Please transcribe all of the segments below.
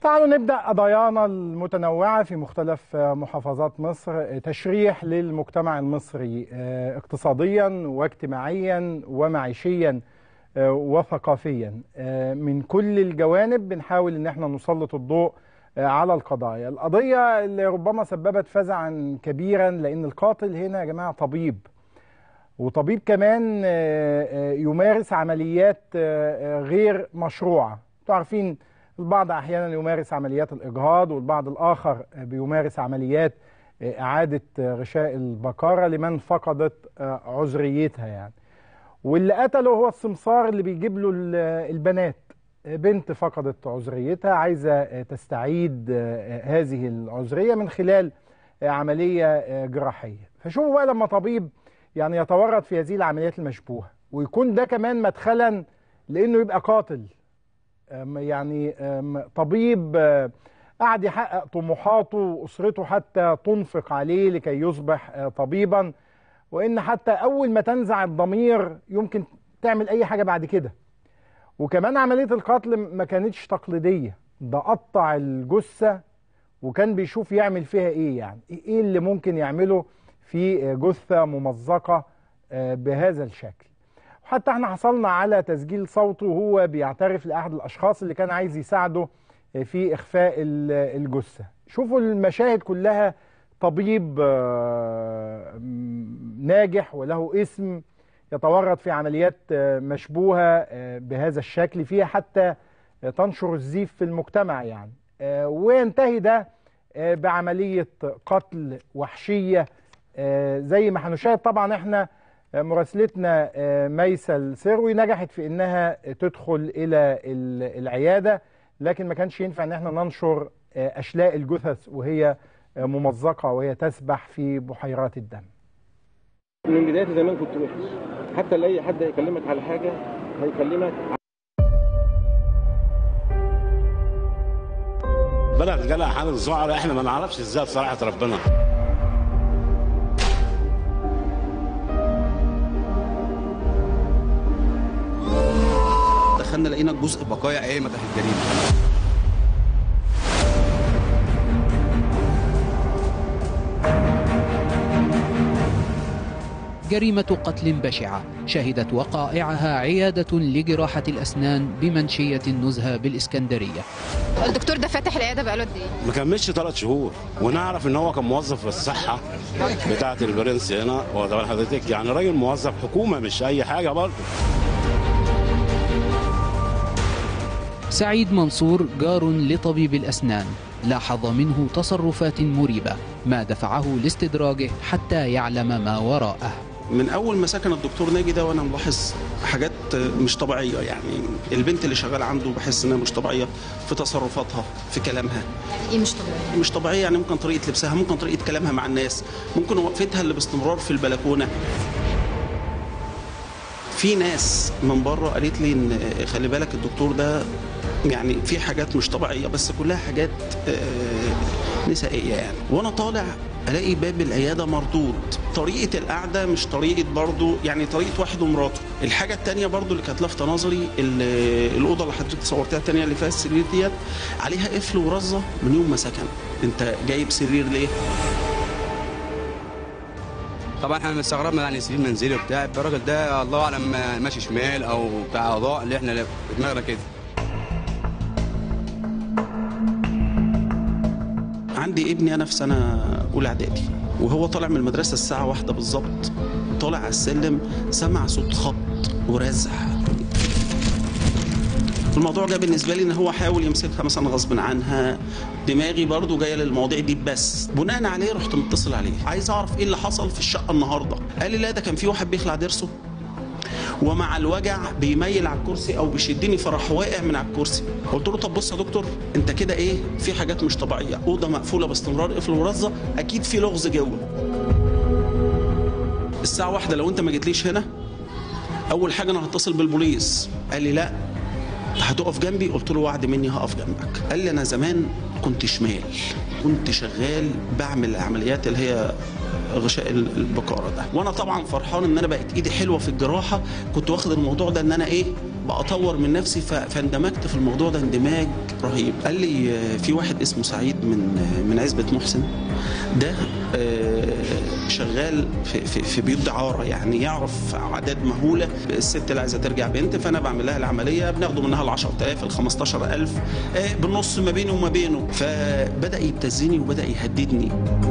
تعالوا نبدأ قضايانا المتنوعة في مختلف محافظات مصر تشريح للمجتمع المصري اقتصاديا واجتماعيا ومعيشيا وثقافيا من كل الجوانب بنحاول ان احنا نسلط الضوء على القضايا القضية اللي ربما سببت فزعا كبيرا لان القاتل هنا يا جماعة طبيب وطبيب كمان يمارس عمليات غير مشروعة تعرفين البعض احيانا يمارس عمليات الاجهاض والبعض الاخر بيمارس عمليات اعاده غشاء البكاره لمن فقدت عذريتها يعني واللي قتله هو السمسار اللي بيجيب له البنات بنت فقدت عذريتها عايزه تستعيد هذه العذريه من خلال عمليه جراحيه فشوفوا بقى لما طبيب يعني يتورط في هذه العمليات المشبوهه ويكون ده كمان مدخلا لانه يبقى قاتل يعني طبيب قعد يحقق طموحاته واسرته حتى تنفق عليه لكي يصبح طبيبا وان حتى اول ما تنزع الضمير يمكن تعمل اي حاجه بعد كده وكمان عمليه القتل ما كانتش تقليديه ده قطع الجثه وكان بيشوف يعمل فيها ايه يعني ايه اللي ممكن يعمله في جثه ممزقه بهذا الشكل وحتى احنا حصلنا على تسجيل صوته وهو بيعترف لاحد الاشخاص اللي كان عايز يساعده في اخفاء الجثه شوفوا المشاهد كلها طبيب ناجح وله اسم يتورط في عمليات مشبوهه بهذا الشكل فيها حتى تنشر الزيف في المجتمع يعني وينتهي ده بعمليه قتل وحشيه زي ما هنشاهد طبعا احنا مراسلتنا ميسة السروي نجحت في انها تدخل الى العياده لكن ما كانش ينفع ان احنا ننشر اشلاء الجثث وهي ممزقه وهي تسبح في بحيرات الدم. من بدايه زمان كنت وحش حتى لاي حد هيكلمك على حاجه هيكلمك بدأت جالها حالة ذعر احنا ما نعرفش ازاي بصراحة ربنا دخلنا لقينا جزء بقايا قايمه تحت الجريمه جريمة قتل بشعة شهدت وقائعها عيادة لجراحة الأسنان بمنشية النزهة بالإسكندرية الدكتور ده فاتح العيادة بقاله قد إيه؟ ما كملش ثلاث شهور ونعرف ان هو كان موظف في الصحة بتاعة البرنس هنا وطبعا حضرتك يعني راجل موظف حكومة مش أي حاجة برضه سعيد منصور جار لطبيب الأسنان لاحظ منه تصرفات مريبة ما دفعه لاستدراجه حتى يعلم ما وراءه من اول ما سكن الدكتور ناجي ده وانا ملاحظ حاجات مش طبيعيه يعني البنت اللي شغاله عنده بحس انها مش طبيعيه في تصرفاتها في كلامها يعني ايه مش طبيعي؟ مش طبيعيه يعني ممكن طريقه لبسها ممكن طريقه كلامها مع الناس ممكن وقفتها اللي باستمرار في البلكونه في ناس من بره قالت لي ان خلي بالك الدكتور ده يعني في حاجات مش طبيعيه بس كلها حاجات نسائيه يعني وانا طالع الاقي باب العياده مردود طريقه القعده مش طريقه برضو يعني طريقه واحد ومراته الحاجه الثانيه برضو اللي كانت لافته نظري الاوضه اللي حضرتك صورتها الثانيه اللي فيها السرير ديت عليها قفل ورزه من يوم ما سكن انت جايب سرير ليه طبعا احنا مستغربنا يعني سرير منزلي وبتاع الراجل ده الله اعلم ماشي شمال او بتاع اعضاء اللي احنا دماغنا كده عندي ابني انا في سنه اولى اعدادي وهو طالع من المدرسه الساعه واحدة بالظبط طالع على السلم سمع صوت خبط ورزع الموضوع جه بالنسبه لي ان هو حاول يمسكها مثلا غصب عنها دماغي برضو جايه للمواضيع دي بس بناء عليه رحت متصل عليه عايز اعرف ايه اللي حصل في الشقه النهارده قال لي لا ده كان في واحد بيخلع ضرسه ومع الوجع بيميل على الكرسي او بيشدني فراح واقع من على الكرسي قلت له طب بص يا دكتور انت كده ايه في حاجات مش طبيعيه اوضه مقفوله باستمرار قفل ورزه اكيد في لغز جوه الساعه واحدة لو انت ما جيتليش هنا اول حاجه انا هتصل بالبوليس قال لي لا هتقف جنبي قلت له وعد مني هقف جنبك قال لي انا زمان كنت شمال كنت شغال بعمل عمليات اللي هي غشاء البقاره ده وانا طبعا فرحان ان انا بقت ايدي حلوه في الجراحه كنت واخد الموضوع ده ان انا ايه بطور من نفسي ف- فاندمجت في الموضوع ده اندماج ابراهيم قال لي آه، في واحد اسمه سعيد من آه، من عزبه محسن ده آه، شغال في, في, في بيوت دعاره يعني يعرف اعداد مهوله الست اللي عايزه ترجع بنت فانا بعمل لها العمليه بناخده منها ال 10000 ال 15000 آه، بالنص ما بيني وما بينه فبدا يبتزني وبدا يهددني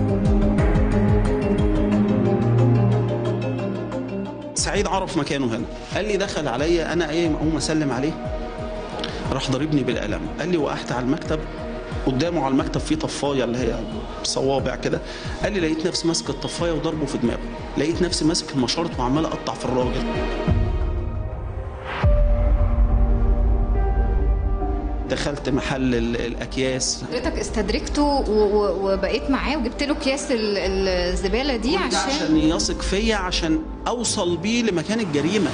سعيد عرف مكانه هنا قال لي دخل عليا انا ايه اقوم اسلم عليه راح ضربني بالقلم قال لي وقعت على المكتب قدامه على المكتب في طفايه اللي هي صوابع كده قال لي لقيت نفسي ماسك الطفايه وضربه في دماغه لقيت نفسي ماسك المشارط وعمال اقطع في الراجل دخلت محل ال- الاكياس حضرتك استدركته و- و- وبقيت معاه وجبت له اكياس ال- الزباله دي ده عشان عشان يثق فيا عشان اوصل بيه لمكان الجريمه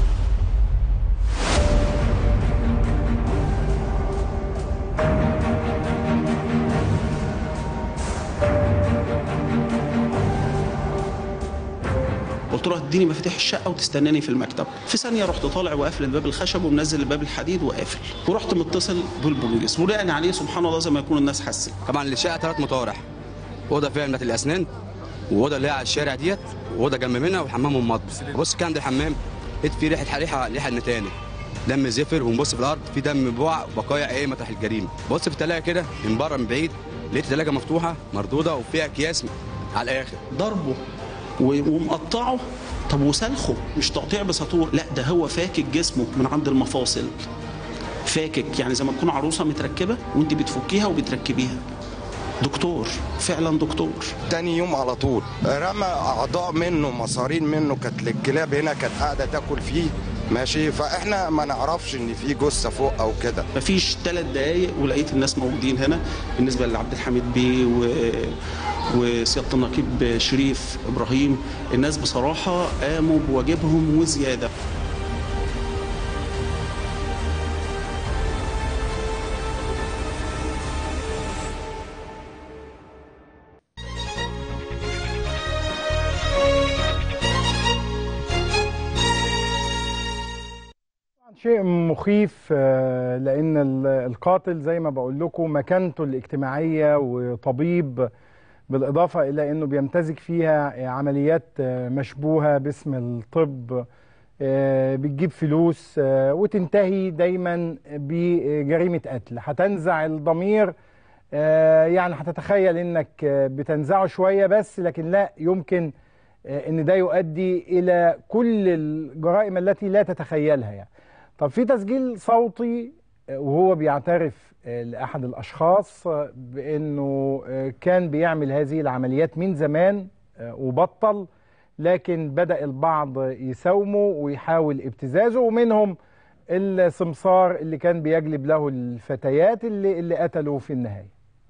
قلت له اديني مفاتيح الشقه وتستناني في المكتب في ثانيه رحت طالع وقافل الباب الخشب ومنزل الباب الحديد وقافل ورحت متصل بالبوليس ولقاني عليه سبحان الله زي ما يكون الناس حست طبعا الشقه ثلاث مطارح اوضه فيها بتاعت الاسنان واوضه اللي هي على الشارع ديت واوضه جنب منها وحمام ومطبخ بص كان عند الحمام لقيت فيه ريحه ريحه ريحه نتانه دم زفر ونبص في الارض في دم بوع بقايا ايه مطرح الجريمه بص في الثلاجه كده من بره من بعيد لقيت الثلاجه مفتوحه مردوده وفيها اكياس على الاخر ضربه و- ومقطعه طب وسلخه مش تقطيع بساطور لا ده هو فاكك جسمه من عند المفاصل فاكك يعني زي ما تكون عروسه متركبه وانت بتفكيها وبتركبيها دكتور فعلا دكتور تاني يوم على طول رمى اعضاء منه مصارين منه كانت للكلاب هنا كانت قاعده تاكل فيه ماشي فاحنا ما نعرفش ان في جثه فوق او كده مفيش ثلاث دقايق ولقيت الناس موجودين هنا بالنسبه لعبد الحميد بيه و... وسياده النقيب شريف ابراهيم الناس بصراحه قاموا بواجبهم وزياده شيء مخيف آه، لان ال- القاتل زي ما بقول لكم مكانته الاجتماعيه وطبيب بالاضافه الى انه بيمتزج فيها عمليات آه، مشبوهه باسم الطب آه، بتجيب فلوس آه، وتنتهي دايما بجريمه قتل هتنزع الضمير آه، يعني هتتخيل انك آه، بتنزعه شويه بس لكن لا يمكن آه، ان ده يؤدي الى كل الجرائم التي لا تتخيلها يعني طب في تسجيل صوتي آه، وهو بيعترف آه، لاحد الاشخاص آه، بانه آه، كان بيعمل هذه العمليات من زمان آه، وبطل لكن بدا البعض يساومه ويحاول ابتزازه ومنهم السمسار اللي كان بيجلب له الفتيات اللي اللي قتلوا في النهايه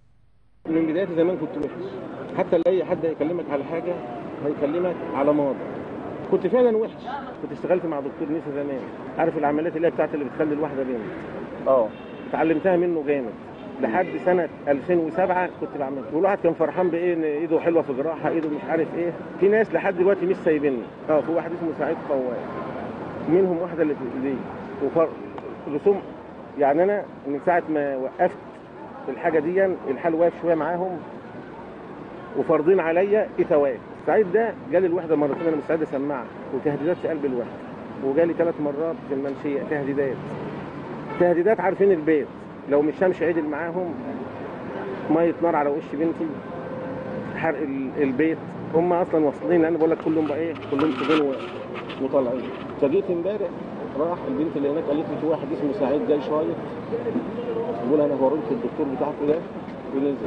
من بداية زمان كنت وحش حتى اي حد هيكلمك على حاجه هيكلمك على ماضي كنت فعلا وحش كنت اشتغلت مع دكتور نيسا زمان عارف العمليات اللي هي بتاعت اللي بتخلي الواحده بنت اه اتعلمتها منه جامد لحد سنه 2007 كنت بعملها والواحد كان فرحان بايه ان ايده حلوه في جراحه ايده مش عارف ايه في ناس لحد دلوقتي مش سايبيني اه في واحد اسمه سعيد فواز منهم واحده اللي في ايدي وفر رسوم يعني انا من ساعه ما وقفت الحاجه دي الحال واقف شويه معاهم وفارضين عليا ثواب سعيد ده جالي الوحده مرتين انا مستعد اسمعها وتهديدات في قلب الوحده وجالي ثلاث مرات في المنشيه تهديدات تهديدات عارفين البيت لو مش همشي عدل معاهم ميه نار على وش بنتي حرق ال- البيت هم اصلا واصلين لان بقول لك كلهم بقى ايه كلهم سجون و- وطالعين فجيت امبارح راح البنت اللي هناك قالت لي في واحد اسمه سعيد جاي شايط بقول انا هوريك الدكتور بتاعكم ده ونزل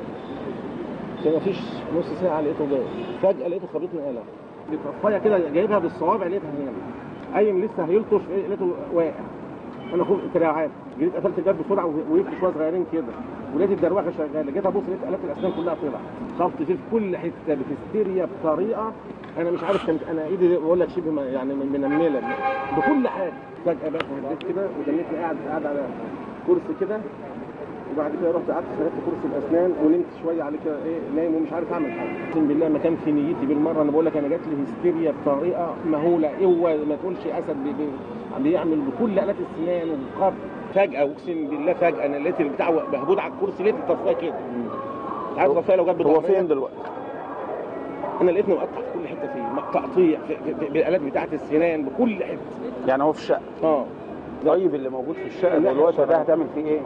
كان مفيش نص ساعه لقيته جاي فجاه لقيته خبطني قلم بطفايه كده جايبها بالصوابع لقيتها هنا قايم لسه هيلطش إيه، لقيته واقع انا خفت تراعات جيت قفلت الباب بسرعه وقفت شويه صغيرين كده ولقيت الدروخه شغاله جيت ابص لقيت الات الاسنان كلها طلع خبط فيه في كل حته بهستيريا بطريقه انا مش عارف كانت انا ايدي بقول لك شبه ما- يعني منمله بكل حاجه فجاه بقى هديت كده وتنيتني قاعد قاعد على كرسي كده وبعد كده رحت قعدت سندت كرسي الاسنان ونمت شويه عليه كده ايه نايم ومش عارف اعمل حاجه اقسم بالله ما كان في نيتي بالمره انا بقول لك انا جات لي هستيريا بطريقه مهوله اوعى ما تقولش اسد بي بي بيعمل بكل الات السنان والقبض فجاه اقسم بالله فجاه انا لقيت البتاع مهبود على الكرسي لقيت التصفيه كده عارف التصفيه لو جت هو بضربية؟ فين دلوقتي؟ انا لقيتني مقطع في كل حته فيه تقطيع في- في- في- بالالات بتاعت السنان بكل حته يعني هو في الشقه اه طيب اللي موجود في الشقه لا، دلوقتي ده بصراحة. هتعمل فيه ايه؟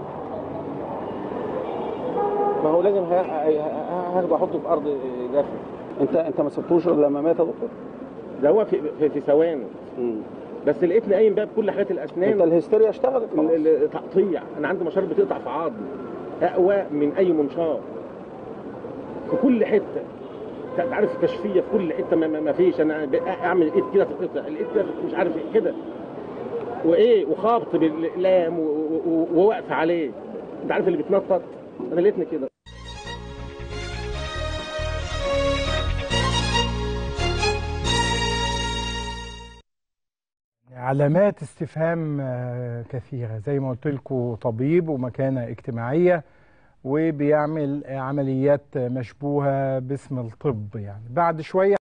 ما هو لازم ه- ه- هاخده احطه في ارض جافه انت انت ما سبتوش الا لما مات يا دكتور؟ ده هو في في, في ثواني بس لقيتني قايم بقى بكل حاجات انت الاسنان الهستيريا اشتغلت خلاص. ال- ال- تقطيع انا عندي مشارب بتقطع في عظم اقوى من اي منشار في كل حته انت عارف كشفيه في كل حته ما, ما, ما فيش انا ب- اعمل الايد كده تتقطع الايد كده مش عارف ايه كده وايه وخابط بالاقلام و- و- و- وواقف عليه انت عارف اللي بيتنطط انا لقيتني كده علامات استفهام آه، كثيرة زي ما قلت لكم طبيب ومكانة اجتماعية وبيعمل عمليات مشبوهة باسم الطب يعني بعد شوية